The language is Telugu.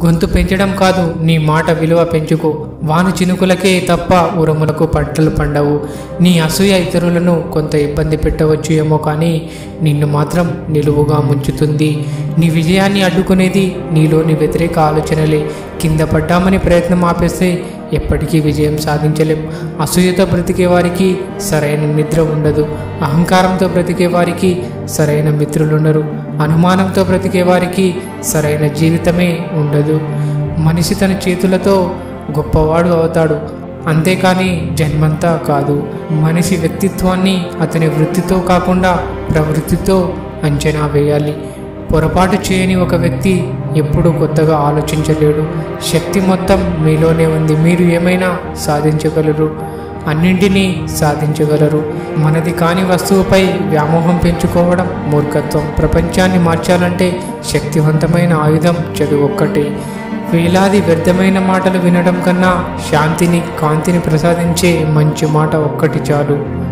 గొంతు పెంచడం కాదు నీ మాట విలువ పెంచుకో వాను చినుకులకే తప్ప ఉరములకు పంటలు పండవు నీ అసూయ ఇతరులను కొంత ఇబ్బంది పెట్టవచ్చు ఏమో కానీ నిన్ను మాత్రం నిలువుగా ముంచుతుంది నీ విజయాన్ని అడ్డుకునేది నీలోని వ్యతిరేక ఆలోచనలే కింద పడ్డామని ప్రయత్నం ఆపేస్తే ఎప్పటికీ విజయం సాధించలేం అసూయతో బ్రతికే వారికి సరైన నిద్ర ఉండదు అహంకారంతో బ్రతికే వారికి సరైన మిత్రులుండరు అనుమానంతో బ్రతికే వారికి సరైన జీవితమే ఉండదు మనిషి తన చేతులతో గొప్పవాడు అవుతాడు అంతేకాని జన్మంతా కాదు మనిషి వ్యక్తిత్వాన్ని అతని వృత్తితో కాకుండా ప్రవృత్తితో అంచనా వేయాలి పొరపాటు చేయని ఒక వ్యక్తి ఎప్పుడూ కొత్తగా ఆలోచించలేడు శక్తి మొత్తం మీలోనే ఉంది మీరు ఏమైనా సాధించగలరు అన్నింటినీ సాధించగలరు మనది కాని వస్తువుపై వ్యామోహం పెంచుకోవడం మూర్ఖత్వం ప్రపంచాన్ని మార్చాలంటే శక్తివంతమైన ఆయుధం చదువు ఒక్కటే వేలాది వ్యర్థమైన మాటలు వినడం కన్నా శాంతిని కాంతిని ప్రసాదించే మంచి మాట ఒక్కటి చాలు